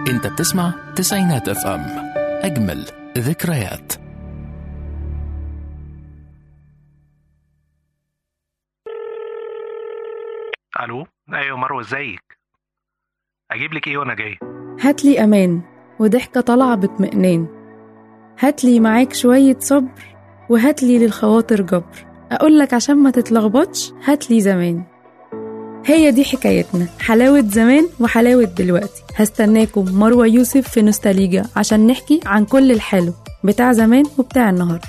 انت بتسمع تسعينات اف ام اجمل ذكريات الو ايوه مروه ازيك اجيب لك ايه وانا جاي هاتلي أمان وضحكة طالعة باطمئنان هاتلي معاك شوية صبر وهاتلي للخواطر جبر أقولك عشان ما تتلخبطش هاتلي زمان هي دي حكايتنا حلاوة زمان وحلاوة دلوقتي هستناكم مروة يوسف في نوستاليجا عشان نحكي عن كل الحلو بتاع زمان وبتاع النهاردة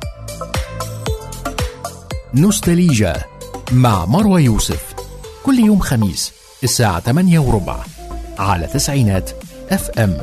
نوستاليجا مع مروى يوسف كل يوم خميس الساعة 8 وربع على تسعينات اف ام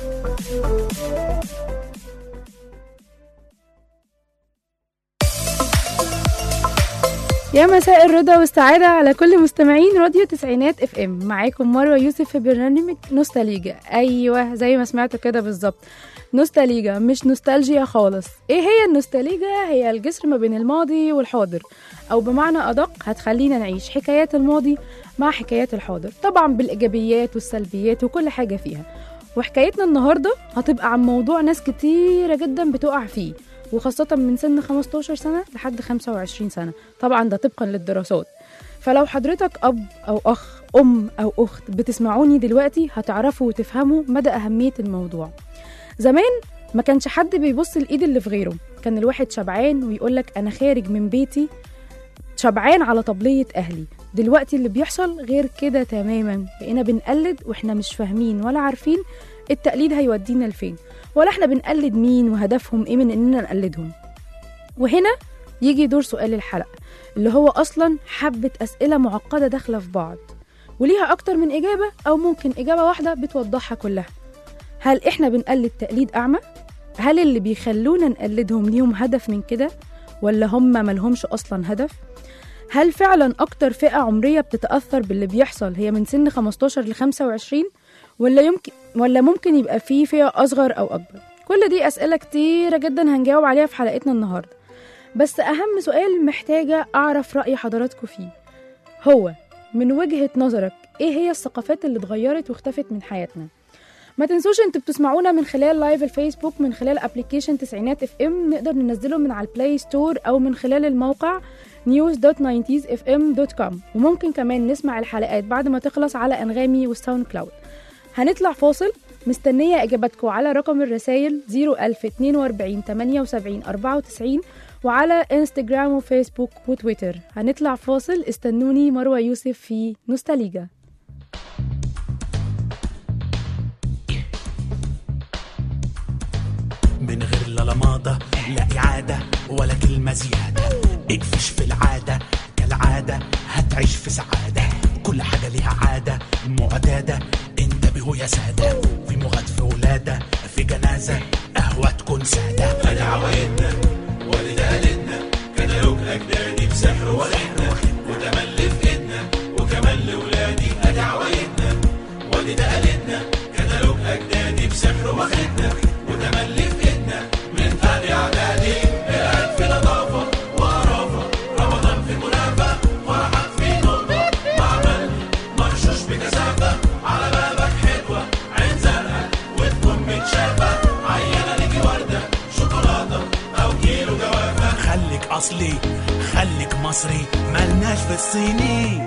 يا مساء الرضا والسعادة على كل مستمعين راديو تسعينات اف ام معاكم مروة يوسف في برنامج نوستاليجا ايوه زي ما سمعتوا كده بالظبط نوستاليجا مش نوستالجيا خالص ايه هي النوستاليجا هي الجسر ما بين الماضي والحاضر او بمعنى ادق هتخلينا نعيش حكايات الماضي مع حكايات الحاضر طبعا بالايجابيات والسلبيات وكل حاجة فيها وحكايتنا النهاردة هتبقى عن موضوع ناس كتيرة جدا بتقع فيه وخاصة من سن 15 سنة لحد 25 سنة طبعا ده طبقا للدراسات فلو حضرتك أب أو أخ أم أو أخت بتسمعوني دلوقتي هتعرفوا وتفهموا مدى أهمية الموضوع زمان ما كانش حد بيبص الإيد اللي في غيره كان الواحد شبعان ويقولك أنا خارج من بيتي شبعان على طبلية أهلي دلوقتي اللي بيحصل غير كده تماما بقينا بنقلد واحنا مش فاهمين ولا عارفين التقليد هيودينا لفين ولا احنا بنقلد مين وهدفهم ايه من اننا نقلدهم وهنا يجي دور سؤال الحلقة اللي هو أصلا حبة أسئلة معقدة داخلة في بعض وليها أكتر من إجابة أو ممكن إجابة واحدة بتوضحها كلها هل إحنا بنقلد تقليد أعمى؟ هل اللي بيخلونا نقلدهم ليهم هدف من كده؟ ولا هم ملهمش أصلا هدف؟ هل فعلا أكتر فئة عمرية بتتأثر باللي بيحصل هي من سن 15 ل 25 ولا يمكن ولا ممكن يبقى في فئة أصغر أو أكبر؟ كل دي أسئلة كتيرة جدا هنجاوب عليها في حلقتنا النهاردة بس أهم سؤال محتاجة أعرف رأي حضراتكم فيه هو من وجهة نظرك إيه هي الثقافات اللي اتغيرت واختفت من حياتنا؟ ما تنسوش انتوا بتسمعونا من خلال لايف الفيسبوك من خلال ابلكيشن تسعينات اف ام نقدر ننزله من على البلاي ستور او من خلال الموقع news.90sfm.com وممكن كمان نسمع الحلقات بعد ما تخلص على انغامي والساوند كلاود هنطلع فاصل مستنية إجاباتكم على رقم الرسايل 01042 78 94 وعلى انستجرام وفيسبوك وتويتر هنطلع فاصل استنوني مروة يوسف في نوستاليجا من غير لا لماضة لا إعادة ولا كلمة زيادة اقفش في العادة كالعادة هتعيش في سعادة كل حاجة ليها عادة معتادة انتبهوا يا سادة في مغاد في ولادة في جنازة قهوة تكون سادة أنا عوايدنا والدة قالتنا كتالوج أجدادي بسحر ورحنا وتملي في إيدنا وكمان لولادي أدي عوايدنا والدة قالتنا كتالوج أجدادي بسحر واخدنا وتملي في إيدنا من تاني إعدادي قاعد في نظافة وقرافة رمضان في منافة فرحك في نقطة معمل مرشوش بكثافة على بابك حلوة عين زرقاء وتكون متشافة عينة ليكي وردة شوكولاتة أو كيلو جوافة خليك أصلي خليك مصري ملناش في الصيني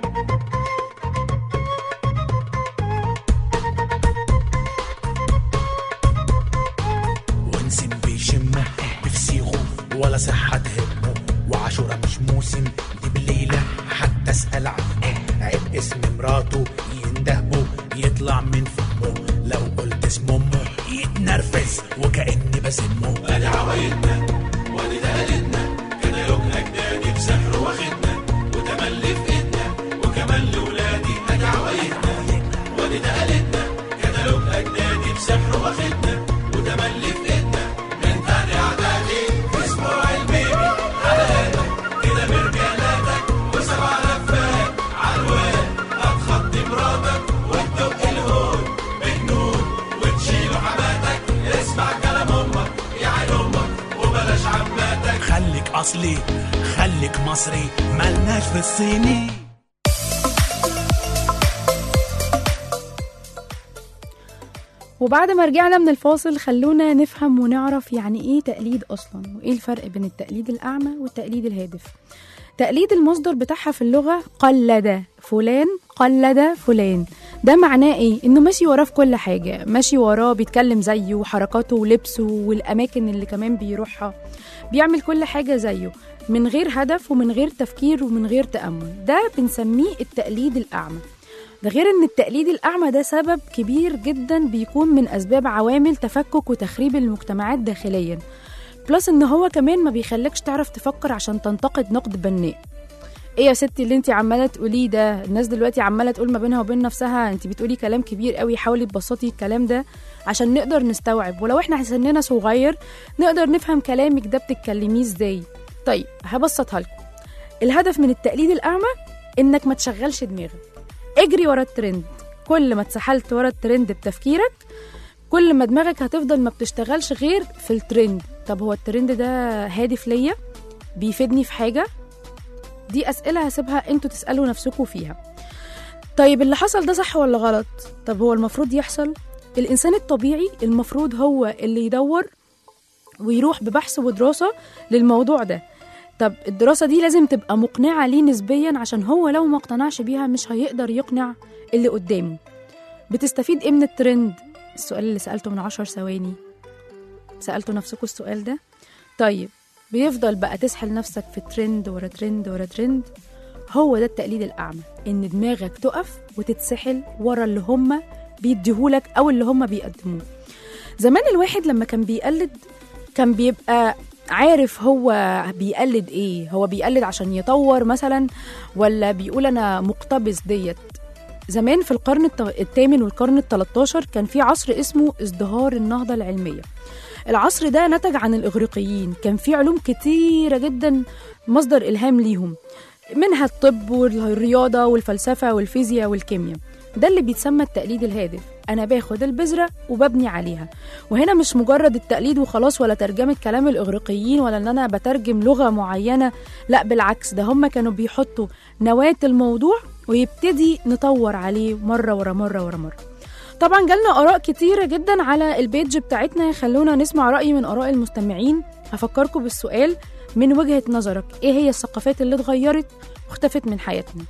ونسم بيشمه بفسيخه ولا صحة تهمه وعاشورة مش موسم دي بليلة حتى اسأل عنه عيب اسم مراته يندهبه يطلع من فمه لو قلت اسم امه يتنرفز وكأني بسمه ادي عوايدنا وادي دقلتنا كده يوم اجدادي بسحر واخدنا وتملي في ايدنا وكمان لولادي ادي عوايدنا وادي دقلتنا كده يوم اجدادي بسحر واخدنا وتملي في ايدنا من تاني اعدادي في اسبوع البيبي حلقاتك كده برجالاتك وسبع لفات عالواد هتخطي مراتك وتدق الهون بجنون وتشيل حماتك اسمع كلام امك يا عين امك وبلاش عماتك خليك اصلي خليك مصري ملناش في الصيني وبعد ما رجعنا من الفاصل خلونا نفهم ونعرف يعني ايه تقليد اصلا وايه الفرق بين التقليد الاعمى والتقليد الهادف تقليد المصدر بتاعها في اللغة قلد فلان قلد فلان ده معناه ايه انه ماشي وراه في كل حاجة ماشي وراه بيتكلم زيه وحركاته ولبسه والاماكن اللي كمان بيروحها بيعمل كل حاجة زيه من غير هدف ومن غير تفكير ومن غير تأمل ده بنسميه التقليد الأعمى ده غير ان التقليد الأعمى ده سبب كبير جدا بيكون من أسباب عوامل تفكك وتخريب المجتمعات داخليا بلس ان هو كمان ما بيخليكش تعرف تفكر عشان تنتقد نقد بناء ايه يا ستي اللي انت عماله تقوليه ده الناس دلوقتي عماله تقول ما بينها وبين نفسها انت بتقولي كلام كبير قوي حاولي تبسطي الكلام ده عشان نقدر نستوعب ولو احنا سننا صغير نقدر نفهم كلامك ده بتتكلميه ازاي طيب هبسطها لكم الهدف من التقليد الاعمى انك ما تشغلش دماغك اجري ورا الترند كل ما اتسحلت ورا الترند بتفكيرك كل ما دماغك هتفضل ما بتشتغلش غير في الترند طب هو الترند ده هادف ليا بيفيدني في حاجه دي اسئله هسيبها انتوا تسالوا نفسكم فيها طيب اللي حصل ده صح ولا غلط طب هو المفروض يحصل الانسان الطبيعي المفروض هو اللي يدور ويروح ببحث ودراسه للموضوع ده طب الدراسه دي لازم تبقى مقنعه ليه نسبيا عشان هو لو ما اقتنعش بيها مش هيقدر يقنع اللي قدامه بتستفيد ايه من الترند السؤال اللي سالته من عشر ثواني سالتوا نفسكم السؤال ده طيب بيفضل بقى تسحل نفسك في ترند ورا ترند ورا ترند هو ده التقليد الأعمى إن دماغك تقف وتتسحل ورا اللي هم بيديهولك أو اللي هم بيقدموه زمان الواحد لما كان بيقلد كان بيبقى عارف هو بيقلد ايه هو بيقلد عشان يطور مثلا ولا بيقول انا مقتبس ديت زمان في القرن الت- الثامن والقرن التلتاشر كان في عصر اسمه ازدهار النهضة العلمية العصر ده نتج عن الإغريقيين كان في علوم كتيرة جدا مصدر إلهام ليهم منها الطب والرياضة والفلسفة والفيزياء والكيمياء ده اللي بيتسمى التقليد الهادف أنا باخد البذرة وببني عليها وهنا مش مجرد التقليد وخلاص ولا ترجمة كلام الإغريقيين ولا إن أنا بترجم لغة معينة لا بالعكس ده هم كانوا بيحطوا نواة الموضوع ويبتدي نطور عليه مرة ورا مرة ورا مرة طبعا جالنا آراء كتيرة جدا على البيج بتاعتنا خلونا نسمع رأي من آراء المستمعين هفكركم بالسؤال من وجهة نظرك ايه هي الثقافات اللي اتغيرت واختفت من حياتنا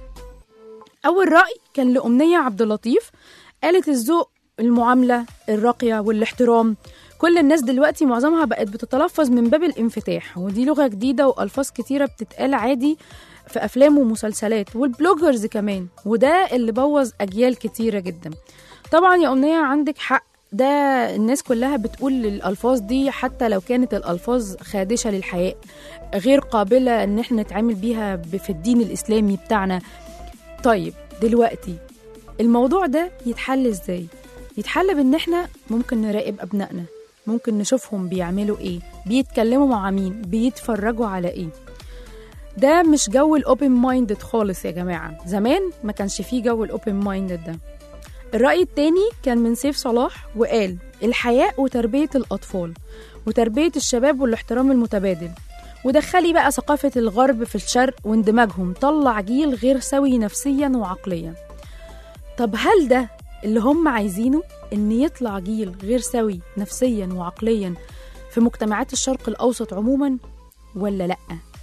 أول رأي كان لأمنية عبد اللطيف قالت الذوق المعاملة الراقية والاحترام كل الناس دلوقتي معظمها بقت بتتلفظ من باب الانفتاح ودي لغة جديدة وألفاظ كتيرة بتتقال عادي في أفلام ومسلسلات والبلوجرز كمان وده اللي بوظ أجيال كتيرة جدا طبعا يا أمنية عندك حق ده الناس كلها بتقول الألفاظ دي حتى لو كانت الألفاظ خادشة للحياء غير قابلة إن احنا نتعامل بيها ب- في الدين الإسلامي بتاعنا طيب دلوقتي الموضوع ده يتحل ازاي يتحل بان احنا ممكن نراقب ابنائنا ممكن نشوفهم بيعملوا ايه بيتكلموا مع مين بيتفرجوا على ايه ده مش جو الاوبن مايندد خالص يا جماعه زمان ما كانش فيه جو الاوبن مايندد ده الرأي التاني كان من سيف صلاح وقال الحياء وتربية الأطفال وتربية الشباب والاحترام المتبادل ودخلي بقى ثقافة الغرب في الشرق واندماجهم طلع جيل غير سوي نفسيا وعقليا طب هل ده اللي هم عايزينه ان يطلع جيل غير سوي نفسيا وعقليا في مجتمعات الشرق الأوسط عموما ولا لأ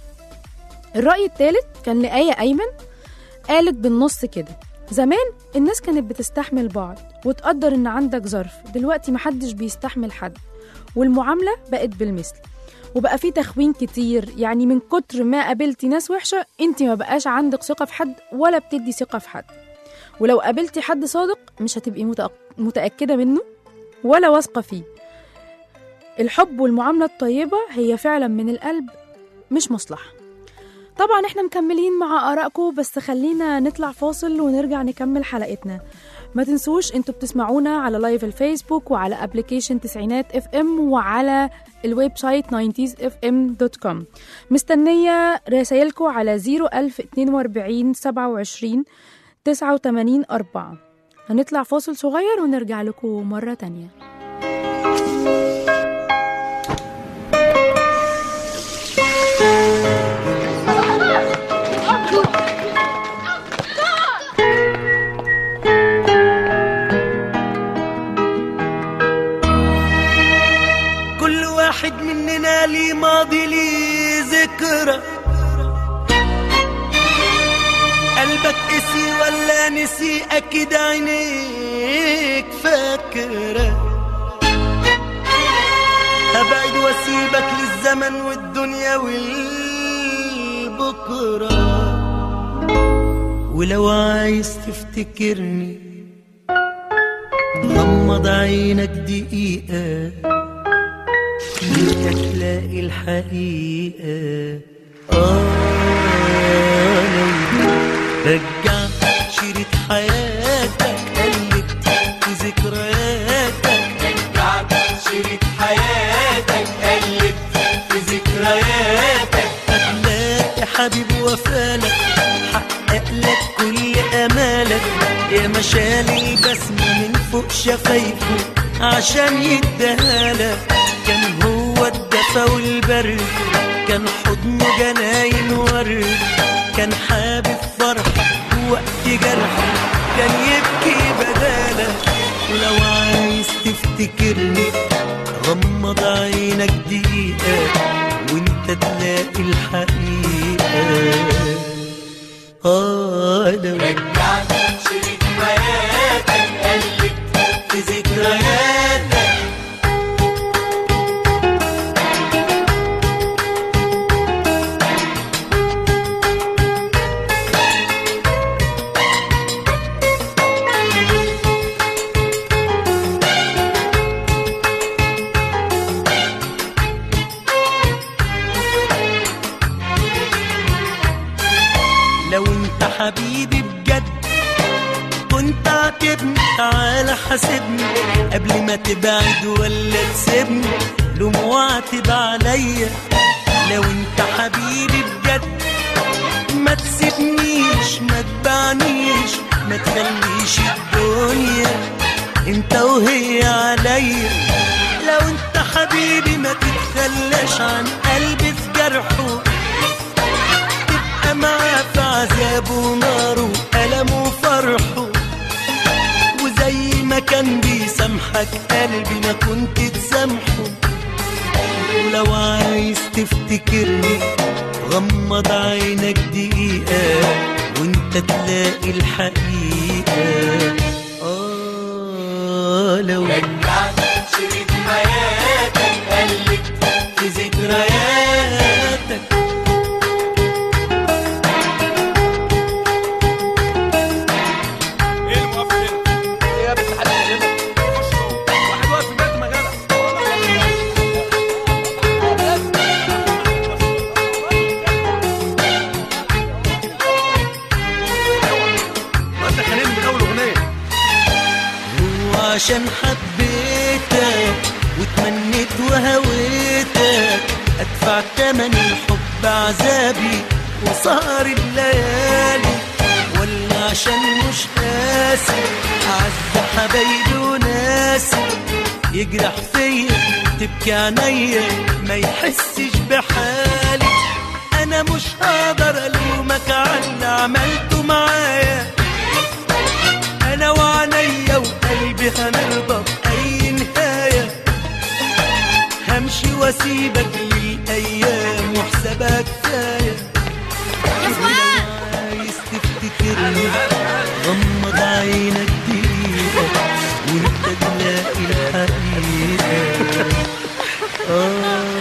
الرأي الثالث كان لآية أيمن قالت بالنص كده زمان الناس كانت بتستحمل بعض وتقدر ان عندك ظرف دلوقتي محدش بيستحمل حد والمعاملة بقت بالمثل وبقى في تخوين كتير يعني من كتر ما قابلتي ناس وحشة انت ما بقاش عندك ثقة في حد ولا بتدي ثقة في حد ولو قابلتي حد صادق مش هتبقي متأك- متأكدة منه ولا واثقة فيه الحب والمعاملة الطيبة هي فعلا من القلب مش مصلحة طبعا احنا مكملين مع آرائكم بس خلينا نطلع فاصل ونرجع نكمل حلقتنا ما تنسوش انتوا بتسمعونا على لايف الفيسبوك وعلى ابلكيشن تسعينات اف ام وعلى الويب سايت 90sfm.com مستنية رسايلكم على 01042 27 89 4 هنطلع فاصل صغير ونرجع لكم مرة تانية ماضي لي ذكرى قلبك قسي ولا نسي اكيد عينيك فاكره هبعد واسيبك للزمن والدنيا والبكره ولو عايز تفتكرني غمض عينك دقيقة انت تلاقي الحقيقة آه لو رجع شريط حياتك قلب في ذكرياتك رجع شريط حياتك قلب في ذكرياتك هتلاقي حبيب وفالك حقق لك كل امالك يا مشال البسم من فوق شفايفه عشان يديهالك كان هو الدفا والبرد كان حضنه جناين ورد كان حابب فرح وقت جرح كان يبكي بدالك ولو عايز تفتكرني غمض عينك دقيقة وانت تلاقي الحقيقة آه لو رجعت شريط حياتك قلبت في ذكرياتك لو انت حبيبي بجد كنت عاتبني تعالى حاسبني قبل ما تبعد ولا تسيبني لوم واعتب عليا لو انت حبيبي بجد ما تسيبنيش ما تبعنيش ما تخليش الدنيا انت وهي عليا لو انت حبيبي ما تتخلاش عن قلبي في جرحه تبقى معاه في عذابه وناره وألمه وفرحه وزي ما كان بيسامحك قلبي ما كنت تسامحه ولو عايز تفتكرني غمض عينك دقيقة وانت تلاقي الحقيقة آه لو رجعت شريط حياتك قلبت في ذكرياتك ايه الموافق ايه يا بنت حلال واحد واقف في بيت مجالة انت خانقني من اول اغنيه وعشان حبيتك وتمنيت وهويتك ادفع تمن الحب عذابي وسهر الليالي ولا عشان مش قاسي اعز حبايبي وناسي يجرح فيا تبكي عينيا ما يحسش بحالي انا مش هقدر الومك على اللي عملته معايا انا وعينيا وقلبي هنرضى باي نهايه همشي واسيبك للايام وحسابها كفايه عايز تفتكرني غمض عينك دقيقه وانت تلاقي الحقيقه آه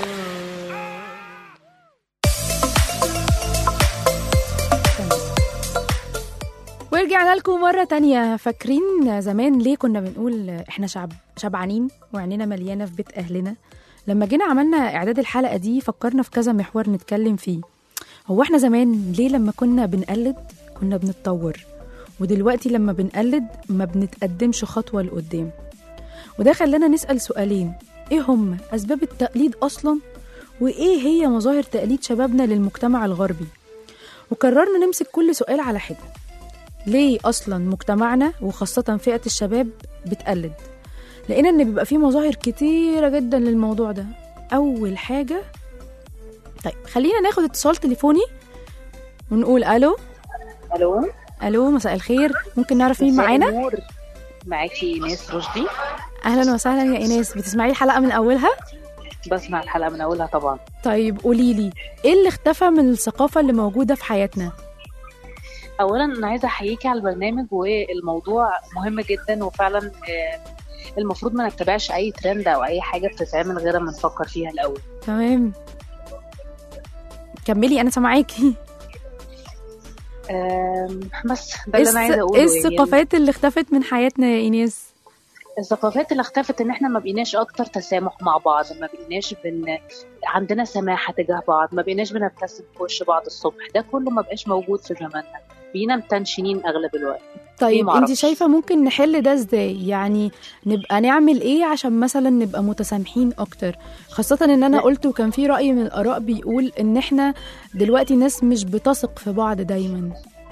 ورجعنا لكم مرة تانية فاكرين زمان ليه كنا بنقول احنا شعب شبعانين وعينينا مليانة في بيت أهلنا لما جينا عملنا إعداد الحلقة دي فكرنا في كذا محور نتكلم فيه هو احنا زمان ليه لما كنا بنقلد كنا بنتطور ودلوقتي لما بنقلد ما بنتقدمش خطوة لقدام وده خلانا نسأل سؤالين ايه هم أسباب التقليد أصلا وايه هي مظاهر تقليد شبابنا للمجتمع الغربي وقررنا نمسك كل سؤال على حدة ليه اصلا مجتمعنا وخاصه فئه الشباب بتقلد لقينا ان بيبقى فيه مظاهر كتيره جدا للموضوع ده اول حاجه طيب خلينا ناخد اتصال تليفوني ونقول الو الو الو مساء الخير ممكن نعرف مين مساء معانا النور. معاكي ايناس رشدي اهلا وسهلا يا ايناس بتسمعي الحلقه من اولها بسمع الحلقه من اولها طبعا طيب قولي لي ايه اللي اختفى من الثقافه اللي موجوده في حياتنا اولا انا عايزه احييكي على البرنامج والموضوع مهم جدا وفعلا آه، المفروض ما نتبعش اي ترند او اي حاجه بتتعمل غير ما نفكر فيها الاول تمام كملي انا سامعاكي آم، بس ده ايه اللي انا عايزه الث- اقوله ايه يعني الثقافات اللي اختفت من حياتنا يا ايناس الثقافات اللي اختفت ان احنا ما بقيناش اكتر تسامح مع بعض ما بقيناش بن... عندنا سماحه تجاه بعض ما بقيناش بنبتسم في وش بعض الصبح ده كله ما بقاش موجود في زماننا بقينا متنشنين اغلب الوقت طيب معرفش. انت شايفه ممكن نحل ده ازاي يعني نبقى نعمل ايه عشان مثلا نبقى متسامحين اكتر خاصه ان انا لا. قلت وكان في راي من الاراء بيقول ان احنا دلوقتي ناس مش بتثق في بعض دايما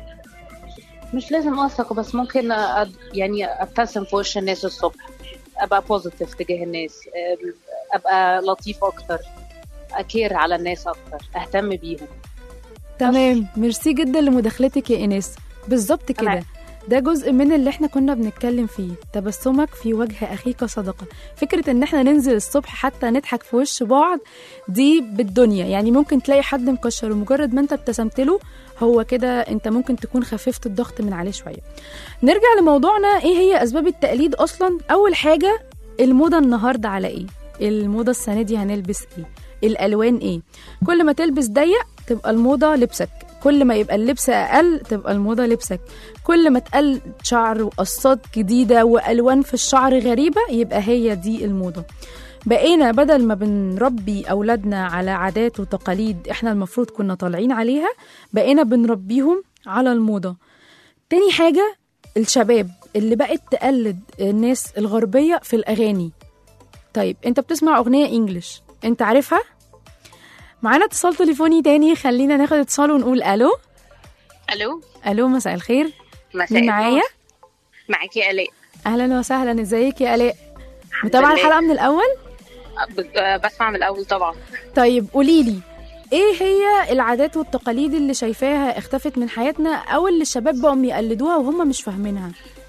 مش لازم اثق بس ممكن أ... يعني ابتسم في وش الناس الصبح ابقى بوزيتيف تجاه الناس أم، ابقى لطيف اكتر اكير على الناس اكتر اهتم بيهم تمام ميرسي جدا لمداخلتك يا ايناس بالظبط كده تمام. ده جزء من اللي احنا كنا بنتكلم فيه تبسمك في وجه اخيك صدقه فكره ان احنا ننزل الصبح حتى نضحك في وش بعض دي بالدنيا يعني ممكن تلاقي حد مكشر ومجرد ما انت ابتسمت له هو كده انت ممكن تكون خففت الضغط من عليه شويه نرجع لموضوعنا ايه هي اسباب التقليد اصلا اول حاجه الموضه النهارده على ايه الموضه السنه دي هنلبس ايه الالوان ايه كل ما تلبس ضيق تبقى الموضه لبسك كل ما يبقى اللبس اقل تبقى الموضه لبسك كل ما تقل شعر وقصات جديده والوان في الشعر غريبه يبقى هي دي الموضه بقينا بدل ما بنربي اولادنا على عادات وتقاليد احنا المفروض كنا طالعين عليها بقينا بنربيهم على الموضه تاني حاجه الشباب اللي بقت تقلد الناس الغربيه في الاغاني طيب انت بتسمع اغنيه انجلش انت عارفها معانا اتصال تليفوني تاني خلينا ناخد اتصال ونقول الو الو الو مساء الخير مساء مين معايا النور. معاكي الاء اهلا وسهلا ازيك يا الاء متابعه لله. الحلقه من الاول ب- آه، بسمع من الاول طبعا طيب قولي لي ايه هي العادات والتقاليد اللي شايفاها اختفت من حياتنا او اللي الشباب بقوا يقلدوها وهم مش فاهمينها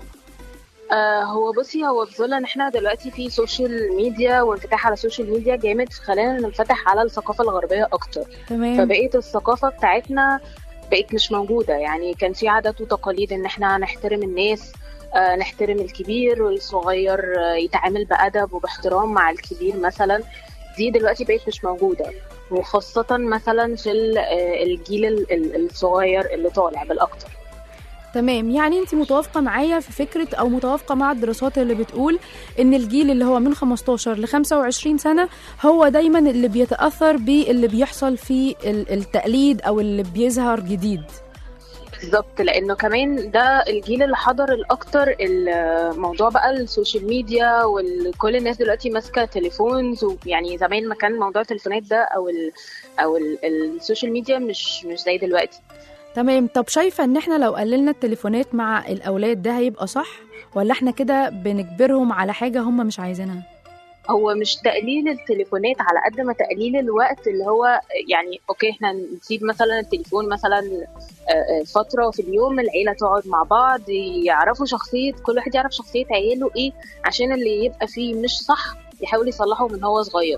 آه هو بصي هو في ظل ان احنا دلوقتي في سوشيال ميديا وانفتاح على السوشيال ميديا جامد فخلينا ننفتح على الثقافه الغربيه اكتر تمام فبقيت الثقافه بتاعتنا بقت مش موجوده يعني كان في عادات وتقاليد ان احنا نحترم الناس آه نحترم الكبير والصغير آه يتعامل بادب وباحترام مع الكبير مثلا دي دلوقتي بقت مش موجوده وخاصة مثلا في ال- آه، الجيل ال- ال- الصغير اللي طالع بالأكتر تمام يعني انت متوافقه معايا في فكره او متوافقه مع الدراسات اللي بتقول ان الجيل اللي هو من 15 ل 25 سنه هو دايما اللي بيتاثر باللي بيحصل في ال- التقليد او اللي بيظهر جديد بالظبط لانه كمان ده الجيل اللي حضر الاكتر الموضوع بقى السوشيال ميديا وكل الناس دلوقتي ماسكه تليفونز ويعني زمان ما كان موضوع التليفونات ده او ال او ال السوشيال ميديا مش مش زي دلوقتي تمام طب شايفه ان احنا لو قللنا التليفونات مع الاولاد ده هيبقى صح ولا احنا كده بنجبرهم على حاجه هم مش عايزينها هو مش تقليل التليفونات على قد ما تقليل الوقت اللي هو يعني اوكي احنا نسيب مثلا التليفون مثلا آه، آه، فترة في اليوم العيلة تقعد مع بعض يعرفوا شخصية كل واحد يعرف شخصية عياله ايه عشان اللي يبقى فيه مش صح يحاول يصلحه من هو صغير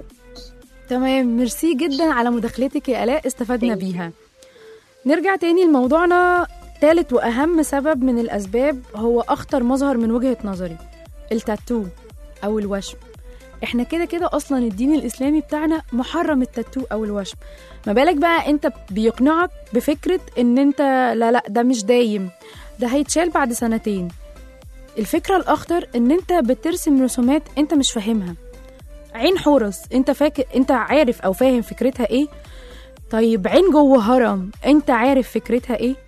تمام ميرسي جدا على مداخلتك يا الاء استفدنا Thank you. بيها نرجع تاني لموضوعنا تالت واهم سبب من الاسباب هو اخطر مظهر من وجهه نظري التاتو او الوشم احنا كده كده اصلا الدين الاسلامي بتاعنا محرم التاتو او الوشم ما بالك بقى انت بيقنعك بفكره ان انت لا لا ده مش دايم ده هيتشال بعد سنتين الفكره الاخطر ان انت بترسم رسومات انت مش فاهمها عين حورس انت فاكر انت عارف او فاهم فكرتها ايه طيب عين جوه هرم انت عارف فكرتها ايه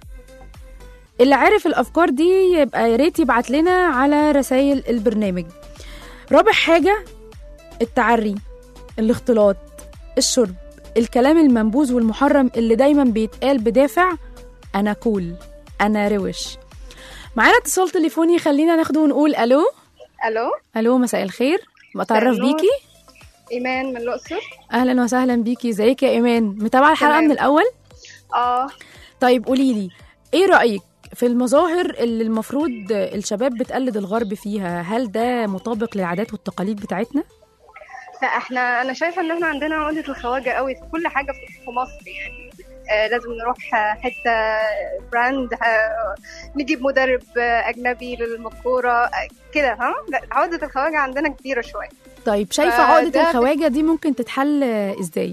اللي عارف الافكار دي يبقى يا ريت يبعت لنا على رسائل البرنامج رابع حاجه التعري الاختلاط الشرب الكلام المنبوذ والمحرم اللي دايما بيتقال بدافع انا كول انا روش معانا اتصال تليفوني خلينا ناخده ونقول الو الو الو مساء الخير بتعرف النور. بيكي ايمان من الاقصر اهلا وسهلا بيكي ازيك يا ايمان متابعه الحلقه تمام. من الاول اه طيب قولي لي ايه رايك في المظاهر اللي المفروض الشباب بتقلد الغرب فيها هل ده مطابق للعادات والتقاليد بتاعتنا لا احنا انا شايفه ان احنا عندنا عقده الخواجه قوي في كل حاجه في في مصر يعني آه لازم نروح آه، حته براند آه نجيب مدرب آه اجنبي للمكوره آه كده ها لا عقده الخواجه عندنا كبيره شويه طيب شايفه فده- عقده الخواجه دي ممكن تتحل آه، ازاي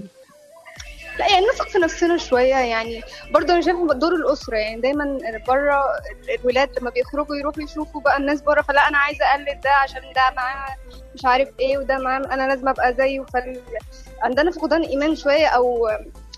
لا يعني نثق في نفسنا شويه يعني برضه انا شايفه دور الاسره يعني دايما بره الولاد لما بيخرجوا يروحوا يشوفوا بقى الناس بره فلا انا عايزه اقلد ده عشان ده معاه مش عارف ايه وده معاه انا لازم ابقى زيه فال... عندنا فقدان ايمان شويه او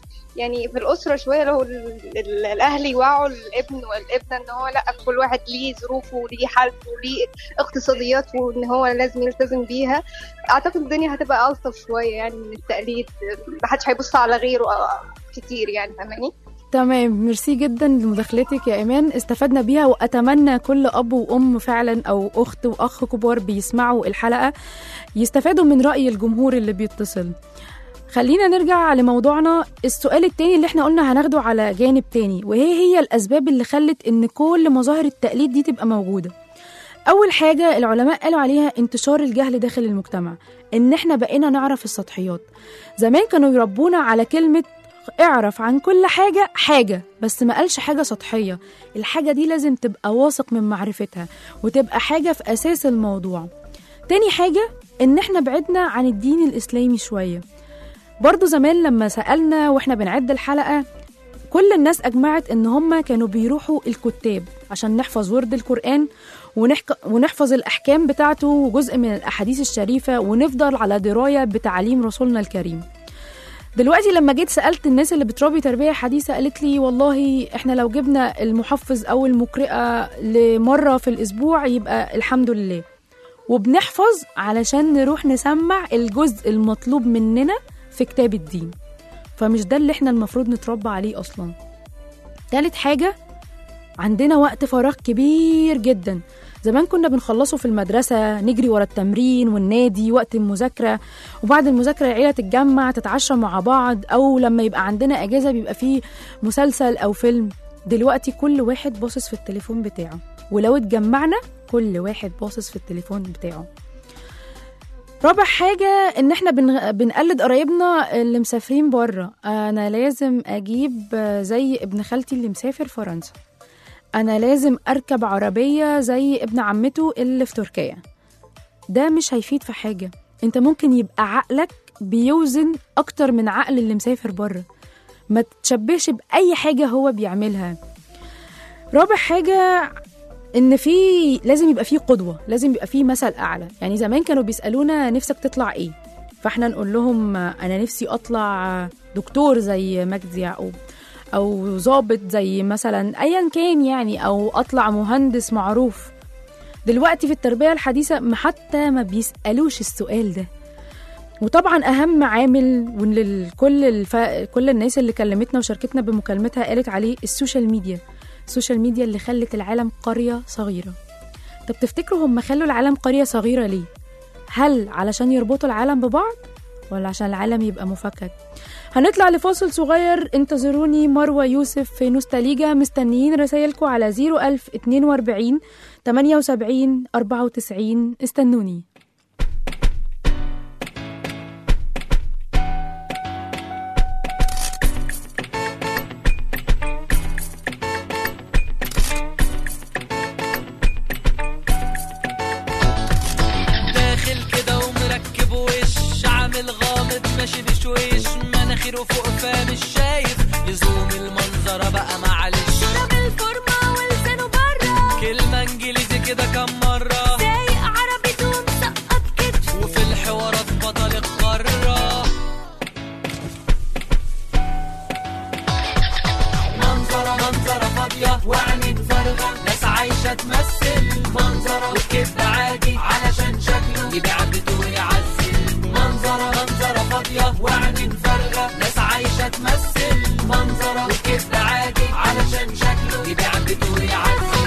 يعني في الاسره شويه لو ال- ال- الاهل يوعوا الابن والابنه ان هو لا كل واحد ليه ظروفه وليه حالته وليه اقتصادياته وان هو لازم يلتزم بيها اعتقد الدنيا هتبقى الطف شويه يعني من التقليد محدش هيبص على غيره كتير يعني فاهماني تمام ميرسي جدا لمداخلتك يا ايمان استفدنا بيها واتمنى كل اب وام فعلا او اخت واخ كبار بيسمعوا الحلقه يستفادوا من راي الجمهور اللي بيتصل خلينا نرجع لموضوعنا السؤال التاني اللي احنا قلنا هناخده على جانب تاني وهي هي الاسباب اللي خلت ان كل مظاهر التقليد دي تبقى موجوده اول حاجه العلماء قالوا عليها انتشار الجهل داخل المجتمع ان احنا بقينا نعرف السطحيات زمان كانوا يربونا على كلمه اعرف عن كل حاجة حاجة بس ما قالش حاجة سطحية الحاجة دي لازم تبقى واثق من معرفتها وتبقى حاجة في أساس الموضوع تاني حاجة إن إحنا بعدنا عن الدين الإسلامي شوية برضو زمان لما سألنا وإحنا بنعد الحلقة كل الناس أجمعت إن هم كانوا بيروحوا الكتاب عشان نحفظ ورد القرآن ونحك... ونحفظ الأحكام بتاعته وجزء من الأحاديث الشريفة ونفضل على دراية بتعليم رسولنا الكريم دلوقتي لما جيت سالت الناس اللي بتربي تربيه حديثه قالت لي والله احنا لو جبنا المحفظ او المقرئه لمره في الاسبوع يبقى الحمد لله وبنحفظ علشان نروح نسمع الجزء المطلوب مننا في كتاب الدين فمش ده اللي احنا المفروض نتربى عليه اصلا تالت حاجه عندنا وقت فراغ كبير جدا زمان كنا بنخلصه في المدرسة نجري ورا التمرين والنادي وقت المذاكرة وبعد المذاكرة العيلة تتجمع تتعشى مع بعض أو لما يبقى عندنا أجازة بيبقى فيه مسلسل أو فيلم دلوقتي كل واحد باصص في التليفون بتاعه ولو اتجمعنا كل واحد باصص في التليفون بتاعه رابع حاجة إن إحنا بن... بنقلد قرايبنا اللي مسافرين بره أنا لازم أجيب زي ابن خالتي اللي مسافر فرنسا أنا لازم أركب عربية زي ابن عمته اللي في تركيا ده مش هيفيد في حاجة أنت ممكن يبقى عقلك بيوزن أكتر من عقل اللي مسافر بره ما تشبهش بأي حاجة هو بيعملها رابع حاجة ان في لازم يبقى في قدوه لازم يبقى في مثل اعلى يعني زمان كانوا بيسالونا نفسك تطلع ايه فاحنا نقول لهم انا نفسي اطلع دكتور زي مجدي يعقوب او ضابط زي مثلا ايا كان يعني او اطلع مهندس معروف دلوقتي في التربيه الحديثه ما حتى ما بيسالوش السؤال ده وطبعا اهم عامل واللي كل الف... كل الناس اللي كلمتنا وشاركتنا بمكالمتها قالت عليه السوشيال ميديا السوشيال ميديا اللي خلت العالم قريه صغيره طب تفتكروا هم خلوا العالم قريه صغيره ليه هل علشان يربطوا العالم ببعض ولا عشان العالم يبقى مفكك هنطلع لفاصل صغير انتظروني مروة يوسف في نوستاليجا مستنيين رسايلكم على 01042 78 94 استنوني داخل كده ومركب وش عامل غامض ماشي بشويش مناخيره فوق فمش شايف لزوم المنظرة بقى معلش ده بالفورمة ولسانه برا كلمة انجليزي كده كم مرة سايق عربيته ومسقط كتفه وفي الحوارات بطل القارة منظرة منظرة فاضية وعينين فارغة ناس عايشة تمثل منظرة والكذب عادي علشان شكله يبيع بيته ويعزل منظرة منظرة فاضية وعينين فارغة ناس عايشة تمثل منظرة والكذب عادي علشان شكله يبيع بيته ويعزل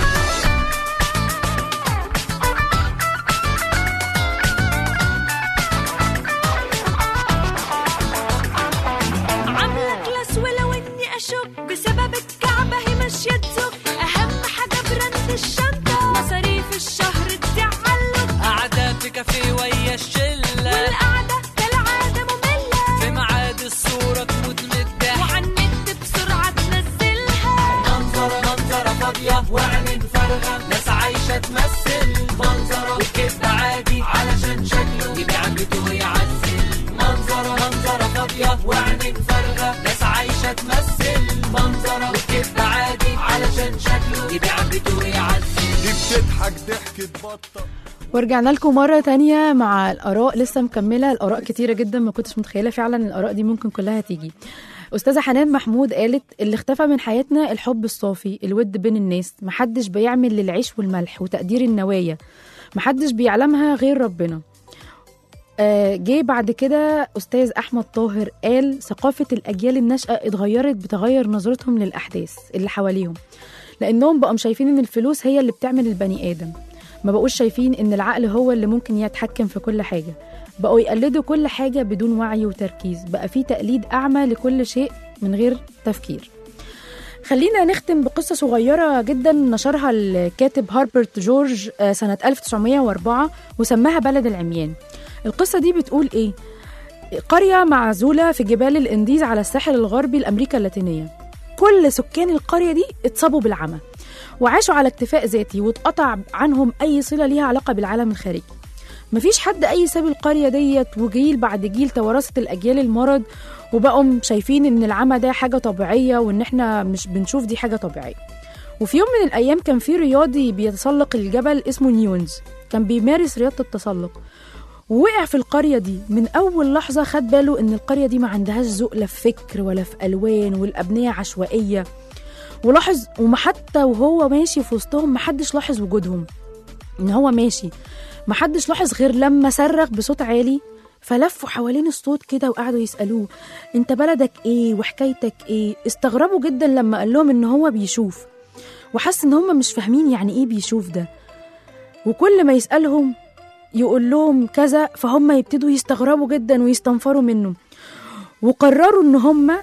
عاملة كلاس ولو اني اشك بسبب الكعبة هي ماشية تزق اهم حاجة براند الشنطة مصاريف الشهر تزعلك قاعدة في كافيه ويا تضحك ضحكة بطة ورجعنا لكم مرة تانية مع الآراء لسه مكملة الآراء كتيرة جدا ما كنتش متخيلة فعلا الآراء دي ممكن كلها تيجي أستاذة حنان محمود قالت اللي اختفى من حياتنا الحب الصافي الود بين الناس محدش بيعمل للعيش والملح وتقدير النوايا محدش بيعلمها غير ربنا آه، جه بعد كده أستاذ أحمد طاهر قال ثقافة الأجيال الناشئة اتغيرت بتغير نظرتهم للأحداث اللي حواليهم لأنهم بقوا شايفين إن الفلوس هي اللي بتعمل البني آدم ما بقوش شايفين إن العقل هو اللي ممكن يتحكم في كل حاجة بقوا يقلدوا كل حاجة بدون وعي وتركيز بقى في تقليد أعمى لكل شيء من غير تفكير خلينا نختم بقصة صغيرة جدا نشرها الكاتب هاربرت جورج آه، سنة 1904 وسماها بلد العميان القصة دي بتقول إيه؟ قرية معزولة في جبال الإنديز على الساحل الغربي لأمريكا اللاتينية كل سكان القرية دي اتصابوا بالعمى وعاشوا على اكتفاء ذاتي واتقطع عنهم أي صلة ليها علاقة بالعالم الخارجي مفيش حد أي ساب القرية ديت وجيل بعد جيل توارثت الأجيال المرض وبقوا شايفين إن العمى ده حاجة طبيعية وإن إحنا مش بنشوف دي حاجة طبيعية وفي يوم من الأيام كان في رياضي بيتسلق الجبل اسمه نيونز كان بيمارس رياضة التسلق ووقع في القرية دي من أول لحظة خد باله إن القرية دي ما عندهاش ذوق لا في فكر ولا في ألوان والأبنية عشوائية ولاحظ وما حتى وهو ماشي في وسطهم محدش لاحظ وجودهم إن هو ماشي محدش لاحظ غير لما صرخ بصوت عالي فلفوا حوالين الصوت كده وقعدوا يسألوه انت بلدك ايه وحكايتك ايه استغربوا جدا لما قال لهم ان هو بيشوف وحس ان هم مش فاهمين يعني ايه بيشوف ده وكل ما يسألهم يقول لهم كذا فهم يبتدوا يستغربوا جدا ويستنفروا منه وقرروا ان هم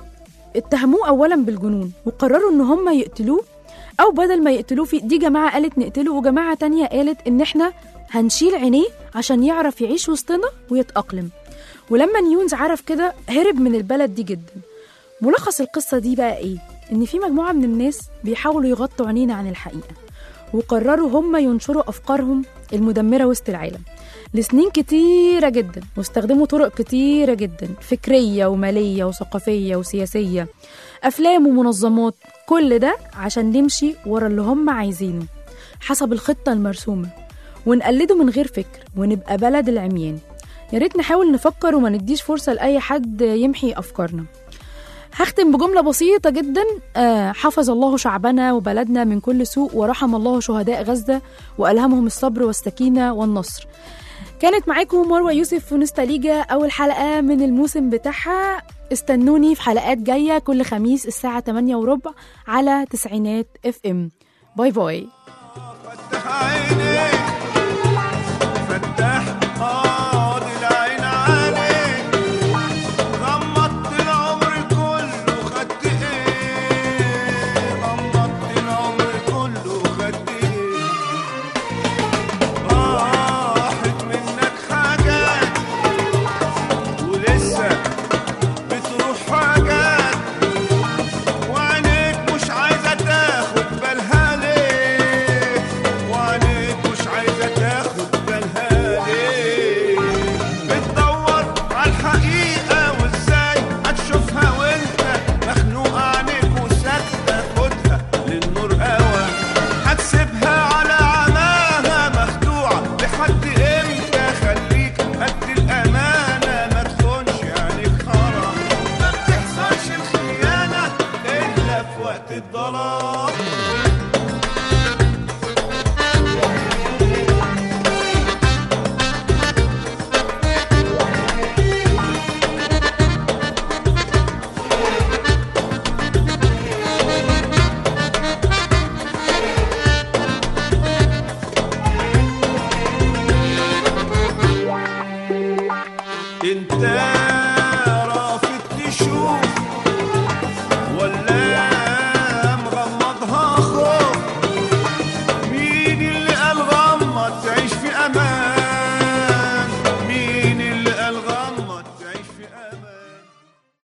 اتهموه اولا بالجنون وقرروا ان هم يقتلوه او بدل ما يقتلوه في دي جماعه قالت نقتله وجماعه تانية قالت ان احنا هنشيل عينيه عشان يعرف يعيش وسطنا ويتاقلم ولما نيونز عرف كده هرب من البلد دي جدا ملخص القصه دي بقى ايه ان في مجموعه من الناس بيحاولوا يغطوا عينينا عن الحقيقه وقرروا هم ينشروا افكارهم المدمره وسط العالم لسنين كتيرة جدا واستخدموا طرق كتيرة جدا فكرية ومالية وثقافية وسياسية أفلام ومنظمات كل ده عشان نمشي ورا اللي هم عايزينه حسب الخطة المرسومة ونقلده من غير فكر ونبقى بلد العميان يا ريت نحاول نفكر وما نديش فرصة لأي حد يمحي أفكارنا هختم بجملة بسيطة جدا آه، حفظ الله شعبنا وبلدنا من كل سوء ورحم الله شهداء غزة وألهمهم الصبر والسكينة والنصر كانت معاكم مروة يوسف في نوستاليجا أول حلقة من الموسم بتاعها استنوني في حلقات جاية كل خميس الساعة 8 وربع على تسعينات اف ام باي باي عيني